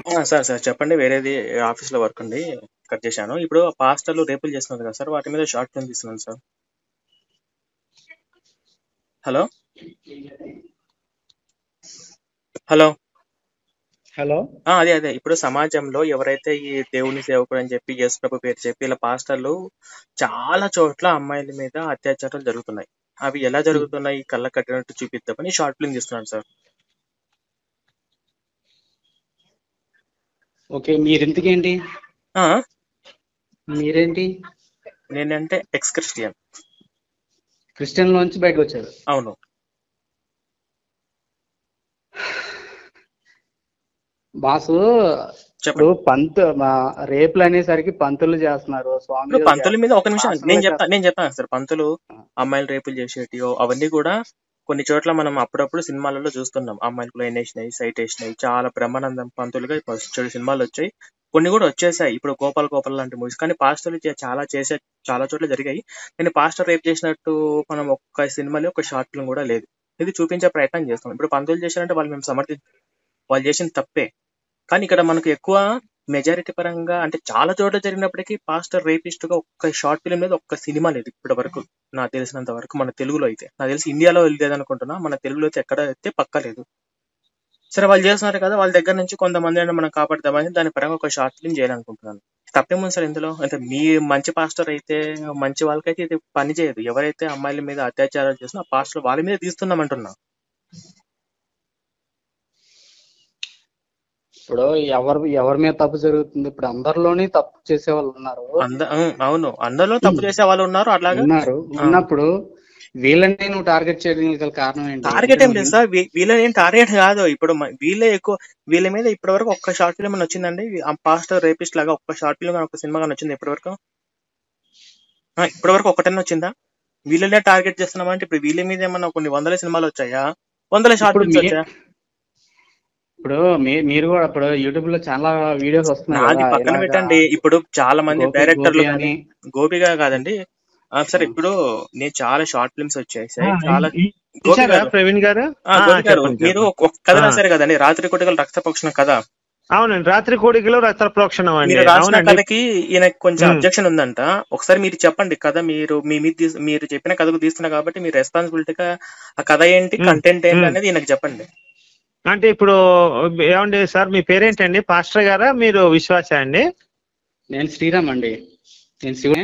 ఆ! Sir, sir చెప్పండి. వేరేది ఆఫీస్‌లో వర్క్ ఉండి కట్ చేశాను. ఇప్పుడు పాస్టర్‌లు రేపులు చేస్తున్నారు కదా సార్! వాటి మీద షార్ట్ ఫిల్మ్ తీస్తున్నాను సార్. హలో! హలో! హలో! ఆ! అదే. అదే. ఇప్పుడు సమాజంలో ఎవరైతే ఈ దేవుని సేవకుడు అని చెప్పి, యేసు ప్రభు పేరు చెప్పి ఇలా పాస్టర్‌లు చాలా చోట్ల అమ్మాయిల మీద అత్యాచారాలు జరుగుతున్నాయి. అవి ఎలా హ్మ్. జరుగుతున్నాయి కళ్ళకు కట్టినట్టు చూపిద్దామని షార్ట్ ఫిల్మ్ తీస్తున్నాను సార్. ఓకే. మీరింతకేంటి? ఆ! ఆ! మీరేంటి? నేనంటే ఎక్స్ క్రిస్టియన్. క్రిస్టియన్‌లోంచి బయటకొచ్చారు. అవును. బాసు ఇప్పుడు చెప్పండి. పంతు మా రేపులనేసరికి పంతులు చేస్తున్నారు. ఇప్పుడు స్వామీజీలు పంతుల మీద ఒక చేస్తున్నారు. నిమిషం పాస్టర్‌లే నేను చెప్తా చేస్తున్నారు. నేను చెప్తాను సార్. పంతులు ఆ! అమ్మాయిలు రేపులు చేసేటియో అవన్నీ కూడా కొన్ని చోట్ల మనం అప్పుడప్పుడు సినిమాలలో చూస్తున్నాం. అమ్మాయిలకు లైనేసినాయి, సైటేసినాయి. చాలా బ్రహ్మానందం పంతులుగా చెడు సినిమాలొచ్చాయి. కొన్ని కూడా వచ్చేసాయి. ఇప్పుడు 'గోపాల్ గోపాల్' లాంటి మూవీస్. కానీ పాస్టర్‌లు చే చాలా చేసే చాలా చోట్ల జరిగాయి. కానీ పాస్టర్ రేప్ చేసినట్టు మనం ఒక్క సినిమాలో ఒక షార్ట్ ఫిల్మ్ కూడా లేదు. ఇది చూపించే ప్రయత్నం చేస్తాం. ఇప్పుడు పంతులు చేశారంటే వాళ్ళు మేము సమర్థి వాళ్ళు చేసింది తప్పే. కానీ ఇక్కడ మనకు ఎక్కువ మెజారిటీ పరంగా అంటే చాలా చోట్ల జరిగినప్పటికీ పాస్టర్ రేపిస్ట్‌గా ఒక్క షార్ట్ ఫిల్మ్ లేదు. ఒక్క సినిమా లేదు ఇప్పటి వరకు. నాకు తెలిసినంత వరకు మన తెలుగులో అయితే. నాకు తెలిసి ఇండియాలో లేదనుకుంటున్నా. మన తెలుగులో అయితే ఎక్కడ అయితే పక్కా లేదు. సరే వాళ్ళు చేస్తున్నారు కదా! వాళ్ళ దగ్గర నుంచి కొంతమందినైనా మనం కాపాడుదామని దాని పరంగా ఒక షార్ట్ ఫిల్మ్ చేయాలనుకుంటున్నాను. తప్పేముంది సార్ ఇందులో? అంటే మీ మంచి పాస్టర్ అయితే మంచి వాళ్ళకైతే ఇది పని చేయదు. ఎవరైతే అమ్మాయిల మీద అత్యాచారాలు చేస్తున్నారో ఆ పాస్టర్ వాళ్ళ మీద తీస్తున్నాం అంటున్నా. ఇప్పుడు ఎవరు ఎవరి మీద తప్పు జరుగుతుంది? ఇప్పుడు అందరిలోని తప్పు చేసేవాళ్ళు ఉన్నారు. అంద హ్మ్. అవును. అందరిలో తప్పు చేసే వాళ్ళు ఉన్నారు. అట్లాగా ఉన్నారు. ఆ! ఉన్నప్పుడు వీళ్ళని నువ్వు టార్గెట్ చేయడానికి గల కారణం ఏంటి? టార్గెట్ అంటే ఏం లేదు నువ్వు సార్. వీ వీళ్ళని ఏం టార్గెట్ కాదు. ఇప్పుడు మ వీళ్ళే ఎక్కువ వీళ్ళ మీద ఇప్పటివరకు ఒక్క షార్ట్ ఫిల్మ్ ఏమన్నా వచ్చిందండి? ఆ పాస్టర్ రేపిస్ట్ లాగా ఒక్క షార్ట్ ఫిల్మ్ గాని, ఒక్క సినిమా గాని వచ్చిందా ఇప్పటివరకు? ఆ! ఇప్పటివరకు ఒక్కటన్నా వచ్చిందా? వీళ్ళనే టార్గెట్ చేస్తున్నామంటే ఇప్పుడు వీళ్ళ మీద ఏమన్నా కొన్ని వందల సినిమాలు వచ్చాయా? వందల షార్ట్ ఇప్పుడు ఫిల్మ్స్ మీ వచ్చాయా? ఇప్పుడు మీ మీరు కూడా ఇప్పుడు యూట్యూబ్‌లో చాలా వీడియోస్ వస్తున్నాయి నాది కదా! పక్కన ఇలాగా పెట్టండి. ఇప్పుడు చాలా మంది గోపి డైరెక్టర్లు గోపి గాని అని గోపిగా కాదండి. ఆ! ఆ! సరే ఇప్పుడు నేను చాలా షార్ట్ ఫిల్మ్స్ ఆ, వచ్చేసాయి. చాలా ఈ- ఈ- గోపి చూసారా గారు ప్రవీణ్ గారు ఆ! ఆ గోపి గారు చెప్పండి మీరు చెప్పండి ఒక ఒక కథ ఆ రాశారు కదండి. రాత్రి కొట్టగల రక్తపక్షణ కథ. అవునండి రాత్రి కోడికలో రక్త ప్రోక్షణం అండి మీరు రాసిన అవునండి కథకి ఈయనకి కొంచెం ఉమ్. అబ్జెక్షన్ ఉందంట. ఒకసారి మీరు చెప్పండి కథ మీరు మీ మీద తీస్ మీరు చెప్పిన కథకు తీస్తున్నా కాబట్టి మీ రెస్పాన్సిబిలిటీగా ఆ కథ ఏంటి, ఉమ్, కంటెంట్ ఏంటి ఉమ్. అనేది ఈయనకి చెప్పండి. అంటే ఇప్పుడు ఏమండి సార్ మీ పేరేంటండి పాస్టర్ గారా మీరు విశ్వాస అండి నేను శ్రీరామ్ అండి. నేను శివుడే.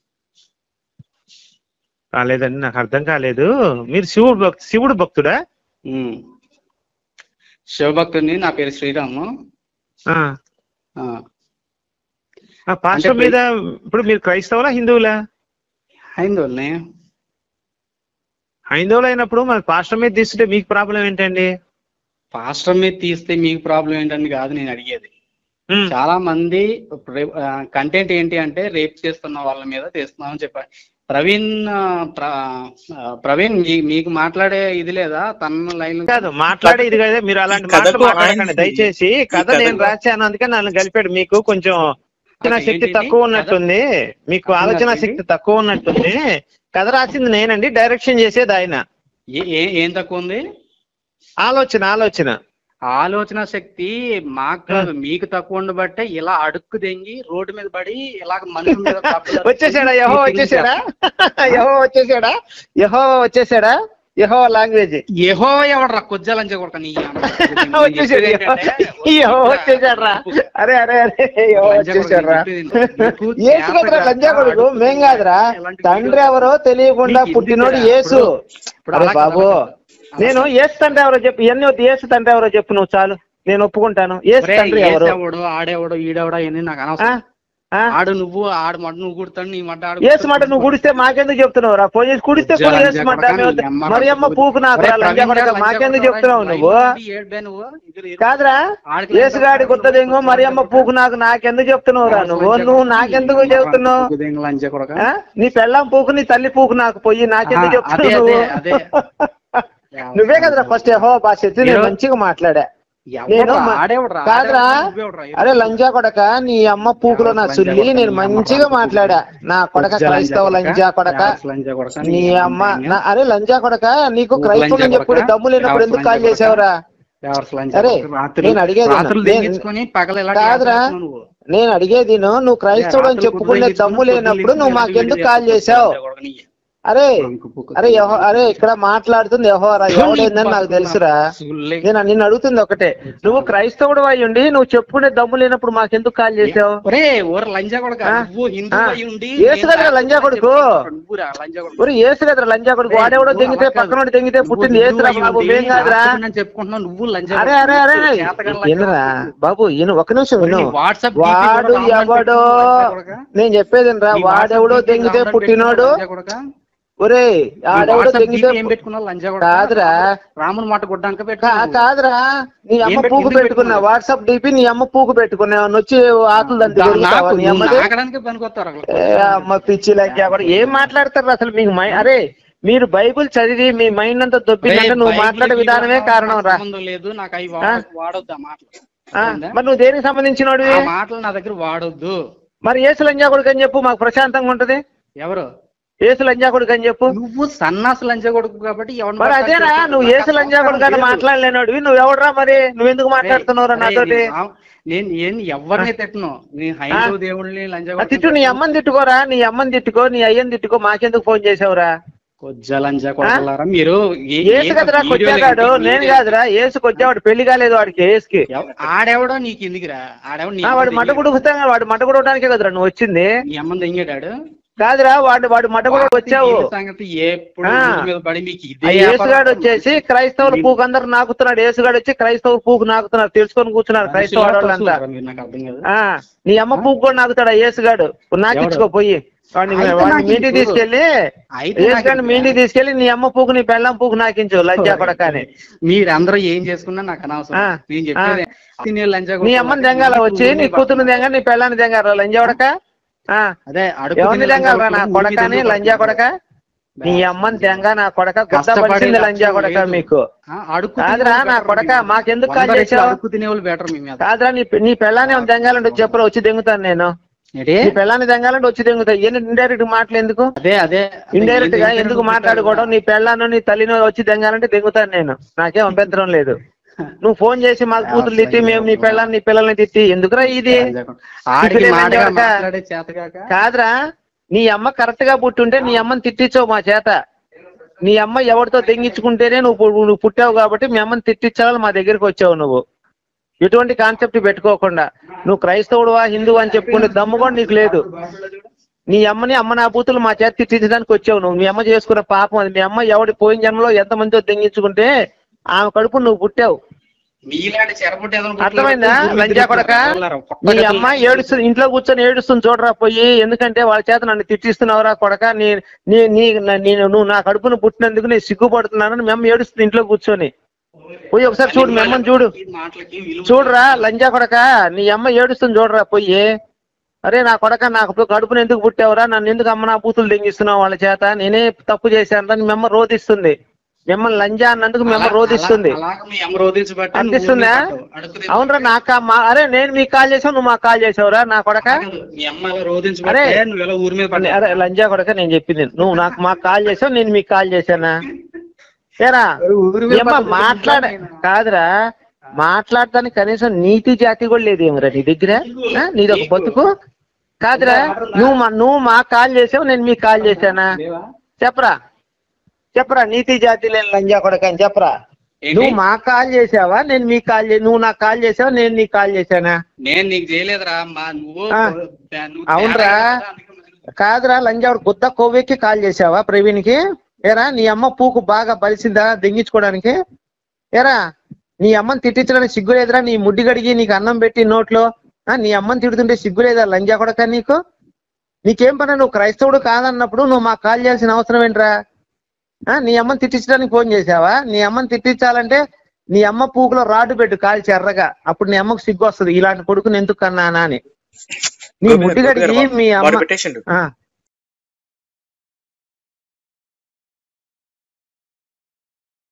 కాలేదండి నాకు అర్థం కాలేదు మీరు శివుడు భక్ శివుడు భక్తుడా ఉమ్. శివభక్తుడిని నా పేరు శ్రీరాము. ఆ. ఆ. ఆ అంటే పాస్టర్ ఇప్పుడు మీద ఇప్పుడు మీరు క్రైస్తవులా హిందువులా హైందవుల్ని హైందవులు అయినప్పుడు మరి పాస్టర్ మీద తీసుకుంటే మీకు ప్రాబ్లం ఏంటండి పాస్టర్ మీద తీస్తే మీకు ప్రాబ్లం ఏంటని కాదు నేను అడిగేది. ఉమ్. చాలా మంది కంటెంట్ ఏంటి అంటే రేప్ చేస్తున్న వాళ్ళ మీద తీస్తున్నామని చెప్పారు ప్రవీణ్ ఆ, ప్ర- ఆ, ప్రవీణ్ మీ- మీకు మాట్లాడే ఇది లేదా తన లైన్ కాదు మాట్లాడే ఇది కదా మీరు ఈ అలాంటి మాటలు కథకు మాట్లాడకండి ఆయన దయచేసి ఈ కథ నేను కథకు రాశాను అందుకే నన్ను కలిపాడు మీకు కొంచెం ఆలోచన కథ శక్తి ఏంటి తక్కువ కథ ఉన్నట్టుంది మీకు అర్థం ఆలోచన కాదు ఏంటి శక్తి తక్కువ ఉన్నట్టుంది కథ రాసింది నేనండి డైరెక్షన్ చేసేది ఆయన ఏ- ఏ- ఏం తక్కువ ఉంది ఆలోచన ఆలోచన ఆలోచన శక్తి మాకు ఆ. కాదు మీకు తక్కువ ఉండబట్టే ఇలా అడుక్కు దెంగి రోడ్డు మీద పడి ఇలాగ మనుషుల మీద తప్పులు వచ్చేసాడా జరుగుతుంది యహో మీరు తిరిగి వచ్చేసాడా చేస్తారు యహో వచ్చేసాడా యహో వచ్చేసాడా యహో లాంగ్వేజ్ ఏహో ఎవడరా కొజ్జాలని చెప్పక నీ అమ్మ. నేను వచ్చేసాడు చెప్పేది యహో ఏంటంటే యహో ఒప్పుగా వచ్చేసాడు రా ఒప్పుగా అరే అరే అరే యహో లంజా కొడుకు వచ్చేసాడు నేను రా చెప్పేది ఏంటంటే నీకు ఏసు చేత కదరా లంజా కాక కొడుకు అడుక్కు మేం తిని కాదురా ఎలాంటి తండ్రి వీడియోస్ ఎవరో తెలియకుండా నీకు పుట్టినోడు ఎందుకురా యేసు ఇప్పుడు ఇప్పుడు అరే అలా కదా బాబు అలా కాదు నేను కాదు ఏసు తండ్రి ఎవరో చెప్పు ఇవన్నీ వద్దు ఏసు తండ్రి ఎవరో చెప్పు నువ్వు చాలు నేను ఒప్పుకుంటాను ఏసు ఒరే తండ్రి ఎవరు ఏసేవాడు ఆడేవాడు ఈడేవాడు అవన్నీ నాకు ఆ? అనవసరం ఆ? ఆడు నువ్వు ఆడు మడ్డ నువ్వు కుడతాడు నీ మడ్డ ఆడు ఏసు కుడతాడు మాట నువ్వు కుడుకోడు గుడిస్తే మాకెందుకు చెప్తున్నావు రా ఫోన్ చేసి కుడిస్తే ఉజ్జా కూడా లంజా ఏసు మాట కొడక నీ మేము అమ్మ మరి అమ్మ కడుపు పూకు నాకు ఒరే రా లంజా ప్రవీణ్ కొడక గారు లంజా మాకెందుకు కొడతావరా చెప్తున్నావు లైవ్ నువ్వు లో ఉండి ఏడ్బే నువ్వు ఇద్దరు ఇరు కాదురా ఆడికి లంజా ఏసుగాడి కొడతాడు నువ్వు గుత్తదేంగో కొజ్జా మరి లంజా అమ్మ కొడక పూకు నాకు నాకెందుకు చెప్తున్నావు రా నరస నువ్వు లంజా నువ్వు కొడక నీ నాకెందుకు అమ్మ చెప్తున్నావు కొడుకు దెంగ లంజా కొడక ఆ? నీ పెళ్ళాం పూకు నీ తల్లి పూకు నాకు పోయి ఆహా, నాకెందుకు అదే చెప్తున్నావు అదే నువ్వు అదే నువ్వే కదరా ఫస్ట్ యహో భాష ఎత్తి నేను ఈరోజు మంచిగా మాట్లాడా నేను ఎవడ్రా మ- ఆడేవడ్రా కాదురా ఆడేవడ్రా నువ్వెవడ్రా అరే ఎరుపు లంజా కొడక నీ అమ్మ పూకులో నా లంజా సుల్లి కొడక నేను నీ అమ్మ మంచిగా రాకు పూకు మాట్లాడా నా కొడక కొజ్జా లంజా క్రైస్తవ కొడక లంజా కొడక యావస్ లంజా కొడక నీ నీ అమ్మ అమ్మ దెంగ నా అరే లంజా కొడక నీకు పూకు లంజా క్రైస్తవులని కొడక చెప్పుడు దమ్ము లేనప్పుడు యావస్ ఎందుకు లంజా కాల్ కొడక చేసావురా బేవర్స్ లంచ్ అరే, రాత్రి నేను అడిగేది రాత్రులు నేను- దింగించుకొని పగలు ఇలా కాదురా. డ్యాన్స్ చేస్తున్నావు నువ్వు. నేను అడిగేది నువ్వు నువ్వు క్రైస్తవుడు అని రాత్రులు చెప్పుకునే పొద్దున్న దమ్ము పొద్దున్న లేనప్పుడు నువ్వు పొద్దున్న మాకెందుకు పొద్దున్న కాల్ చేసావు కొడకని. అరే పొంకు పొక్కు. అరే యెహో- అరే ఇక్కడ మాట్లాడుతుంది యెహోవారా ఎవడైందని నాకు తెలుసురా సుల్లే. నేను నిన్ను అడుగుతుంది ఒకటే నువ్వు క్రైస్తవుడు అయి ఉండి నువ్వు చెప్పుకునే దమ్ము లేనప్పుడు మాకెందుకు కాల్ చేసావు ఒరే ఓర లంజా కొడుకు ఆ? నువ్వు హిందూ ఆ. అయి ఉండి యేసు నేను కదరా లంజా కొడుకు. నువ్వురా లంజా కొడుకు. ఒరే ఏసు కదరా లంజా కొడుకు ఒరేయ్, వాడెవడో నువ్వు దెంగితే అలా కాదు. పక్కనోడు దెంగితే నువ్వు పుట్టింది హిందూ ఏసురా అయి బాబు ఉండి ఏం కాదురా రాత్రులు చెప్పుకుంటున్నావు నువ్వు లంజా అరే కొడుకు. అరే అరే అరే చేతగాని లంజా వినరా కొడుకు. బాబు ఈయన ఒక నిమిషం ఒరేయ్, విను నీ వాట్సాప్ డీపీ వాడు కూడా రావడానికి ఎవడో లంజా కొడుకా? నేను చెప్పేదిరా నీ వాడెవడో వాట్సాప్ డీపీ దెంగితే రావడానికి పుట్టినోడు లంజా కొడుకా? ఒరే నీ ఆడెవడో వాట్సాప్ దెంగితే డీపీ ఏం పెట్టుకున్నావు లంజా కొడుకా? కాదురా. రాముని మాట గుడ్డాక కా- పెట్టుకున్నావు కాదురా నీ ఏం అమ్మ పెట్టి- పూకు ఎందుకు పెట్టుకున్నా పెట్టుకున్నావు? వాట్సాప్ డిపి నీ అమ్మ పూకు పెట్టుకున్నా వచ్చి ఆకులు దంతి దా- తిరుగుతావా నాకు నీ నువ్వు అమ్మది నాకడానికే పనికొస్తారు అసలు. ఏ అమ్మ పిచ్చి లెక్క కూడా ఏం మాట్లాడతారు అసలు మీకు మై అరే మీరు బైబిల్ చదివి మీ మైండ్ అంతా దొబ్బిందంటే నువ్వు బైబిల్ మాట్లాడే కి విధానమే నాకు కారణం రా సంబంధం లేదు నాకు అవి ఆ? వాడొద్దు ఆ మాటలు ఆ, అర్థమైందా? మరి నువ్వు దేనికి సంబంధించినోడివి ఆ మాటలు నా దగ్గర వాడొద్దు మరి ఏసు లంజా కొడుకు అని చెప్పు మాకు ప్రశాంతంగా ఉంటది ఎవరు ఏసు లంజా కొడుకు అని చెప్పు నువ్వు సన్నాసు లంచ కొడుకు కాబట్టి ఎవరిని మరి పడితే అదేనా అతను నువ్వు ఏసు నాకు లంజా కొడుకు అని లేదు. మాట్లాడలేనోడివి నువ్వు ఎవడరా మరి నువ్వు ఎందుకు అరే, మాట్లాడుతున్నావురా అరే, నాతోటి నేను ఆ- నేను నేను ఎవరిని తిట్టను నేను హైందవ దేవుళ్ళని లంచ ఆ, తిట్టు నీ అమ్మని తిట్టుకోరా నీ అమ్మని తిట్టుకో నీ అయ్యని తిట్టుకో మాకెందుకు ఫోన్ చేసావురా కొజ్జ లంచ కొడలారా మీరు ఏ- ఏసు ఏంటో కదరా వీడియోలు కొచ్చాగాడు ఏంటి? నేను కాదురా ఏసుకు వచ్చావాడు పెళ్లి కాలేదు వాడికి ఏసుకి ఎవ- ఆడెవడో నీకు ఎందుకురా ఆడెవడో నీ ఆ, వాడు అమ్మని మట గుడుకుతాగా వాడు మట గుడవడానికే కదరా నువ్వు వచ్చింది నీ అమ్మని దెంగాడాడు కాదురా వాడు వాడు మట కూడా వచ్చావు ఈ సంగతి ఎప్పుడు ఆ. ఊరి మీద పడి మీకు ఆ ఇదే ఏసుగాడు వ్యాపారం. వచ్చేసి క్రైస్తవుల పూకు అందరు నాకుతున్నాడు ఏసుగాడు వచ్చి క్రైస్తవుల పూకు నాకుతున్నారు తెలుసుకొని కూర్చున్నారు క్రైస్తవ వాళ్ళంతా మీరు నాకు అర్థం కాదు ఆ నీ అమ్మ పూకు కూడా నాకుతాడు ఆ ఏసుగాడు నాకిచ్చుకో పోయి వాడిని అయితే వాడిని నాకు మీ ఇంటికి ఇవ్వు. తీసుకెళ్ళి అయితే నాకు ఏసుగాడిని మీ ఇంటికి తీసుకెళ్ళి నీ అమ్మ పూకు నీ పెళ్ళం పూకు నాకించు లంచా కొడకాని మీరందరూ ఏం చేసుకున్నా నాకు అనవసరం ఆ, నేను చెప్పేది తినే లంచ నీ కొడుకు అమ్మని దెంగాల వచ్చి నీ కూతురు దెంగ నీ పెళ్ళాన్ని దెంగాల లంజా కొడక ఆ, అదే అడుగు ఎవరిని తినే దెంగాలరా లంజా నా కొడుకు కొడకాని ఊరి మీద లంజా కొడక నీ అమ్మని దెంగ నా కొడక గుద్ద కష్టపడే పడిచింది లంజా లక్షణం కొడక లేదు. మీకు ఆ, అడుగు కాదురా, తినే నా వాళ్ళు కొడకా, better మీ మీద. మాకెందుకు కాల్ వంద రెట్లు చేశావు? అడుగు తినేవాళ్ళు బెటర్ మీ మీద కాదురా నీ నీ పెళ్ళాన్ని ఏమైనా దెంగాలంటే వచ్చి చెప్పరా వచ్చి దెంగుతాను నేను ఏంటి? నీ పెళ్ళాన్ని దెంగాలంటే వచ్చి దెంగుతా ఏంటి ఇండైరెక్ట్ మాటలు ఎందుకు అదే అదే ఇండైరెక్ట్ గా ఏం ఎందుకు తింటారు మాట్లాడుకోవడం నీ పెళ్ళాను నీ తల్లినో వచ్చి దెంగాలంటే దెంగుతాను నేను నాకేం అభ్యంతరం లేదు నువ్వు ఫోన్ చేసి మాకు కూతురు తిట్టి మేము నీ పెళ్ళాన్ని నీ పిల్లల్ని తిట్టి ఎందుకురా ఇది ఆడికి ఇప్పుడు మాటగా ఏమైంది మాట్లాడే చేతగాక కాదురా నీ అమ్మ కరెక్ట్ గా పుట్టుంటే నీ అమ్మని తిట్టించావు మా చేత నీ అమ్మ ఎవరితో తెంగించుకుంటేనే నువ్వు పు- నువ్వు పుట్టావు కాబట్టి మీ అమ్మని తిట్టించాలని మా దగ్గరికి వచ్చావు నువ్వు ఎటువంటి కాన్సెప్ట్ పెట్టుకోకుండా నువ్వు క్రైస్తవుడువా హిందువు అని చెప్పుకునే దమ్ము కూడా నీకు లేదు నీ అమ్మని అమ్మ నా బూతులు మా చేత తిట్టించడానికి వచ్చావు నువ్వు మీ అమ్మ చేసుకున్న పాపం అది మీ అమ్మ ఎవడి పోయిన జన్మలో ఎంత మందితో తెంగించుకుంటే ఆమె కడుపు నువ్వు పుట్టావు మీలాంటి చెరపుట్టి ఎదలు పుట్టలు అర్థమైందా పుట్టి లంజా కొడక పుట్టలారా, నీ పుట్టగతులు అమ్మ ఏడుస్తుంది ఇంట్లో కూర్చొని ఏడుస్తుంది చూడరా పోయి ఎందుకంటే వాళ్ళ చేత నన్ను తిట్టిస్తున్నావురా కొడక నీ నీ నీ నా- నేను నువ్వు నా కడుపును పుట్టినందుకు నేను సిగ్గుపడుతున్నానని మీ అమ్మ ఏడుస్తుంది ఇంట్లో కూర్చొని పోయి ఒకసారి చూడు మీ అమ్మని చూడు ఈ మాటలకి విలువ చూడరా లంజా కొడక నీ అమ్మ ఏడుస్తుంది చూడరా పోయి అరే నా కొడక నాకు కడుపును ఎందుకు పుట్టావురా నన్ను ఎందుకు అమ్మ నా బూతులు దెంగిస్తున్నావు వాళ్ళ చేత నేనే తప్పు చేశాను అని మీ అమ్మ రోధిస్తుంది మిమ్మల్ని లంజా అన్నందుకు మీ అమ్మ అలా- రోధిస్తుంది అలా- అలాగ మీ అమ్మ రోధించబట్టి నువ్వు అనిపిస్తుందా ఊరికే పడ్డావు. అడుగు తినే- అవునరా నాకు మా- అరే నేను మీకు కాల్ చేసావు నువ్వు మాకు కాల్ చేసావురా నా కొడక కాదు, మీ అమ్మ అలా రోధించబట్టే అరే. నువ్వు ఇలా ఊరి మీద అరే పడ్డావు. అరే, లంజా కొడక నేను చెప్పింది నువ్వు నాకు మాకు కాల్ చేసావు నేను మీకు కాల్ చేశానా ఏరా ఊరి మీద ఏమ్మా పడ్డావు. మాట్లాడ కాదురా మాట్లాడటానికి కనీసం నీతి జాతి కూడా లేదు ఏమరా నీ దగ్గర ఆ? నీది ఒక బతుకు కాదురా నువ్వు మా నువ్వు మాకు కాల్ చేసావు నేను మీకు కాల్ చేశానా లేవా? చెప్పరా చెప్పరా నీతి జాతి లేని లంజా కొడక అని చెప్పరా ఏంటి? నువ్వు మాకు కాల్ చేసావా నేను మీకు కాల్ చే నువ్వు నాకు కాల్ చేసావా నేను నీకు కాల్ చేశానా నేను నీకు చేయలేదురా మా నువ్వు ఆ. నువ్వు అవునురా. తేడా కదా, అందుకే మరి- కాదురా లంజావుడు గుద్ద కొవ్వెక్కి కాల్ చేసావా ప్రవీణ్కి ఏరా నీ అమ్మ పూకు బాగా బలిసిందా దెంగించుకోవడానికి ఏరా నీ అమ్మని తిట్టించడానికి సిగ్గు లేదురా నీ ముడ్డి గడిగి నీకు అన్నం పెట్టి నోట్లో ఆ, నీ అమ్మని తిడుతుంటే సిగ్గు లేదా లంజా కొడక నీకు నీకేం పని నువ్వు క్రైస్తవుడు కాదన్నప్పుడు నువ్వు మాకు కాల్ చేయాల్సిన అవసరం ఏంట్రా ఆ, నీ అమ్మని తిట్టించడానికి ఫోన్ చేసావా నీ అమ్మని తిట్టించాలంటే నీ అమ్మ పూకులో రాడ్డు పెట్టు కాల్చి ఎర్రగా అప్పుడు నీ అమ్మకు సిగ్గు వస్తుంది ఇలాంటి కొడుకుని ఎందుకు కన్నానా అని నీ గోపి గారు, ముడ్డి గోపి గారు, గడిగి మీ వాడు అమ్మ పెట్టేసిండు ఆ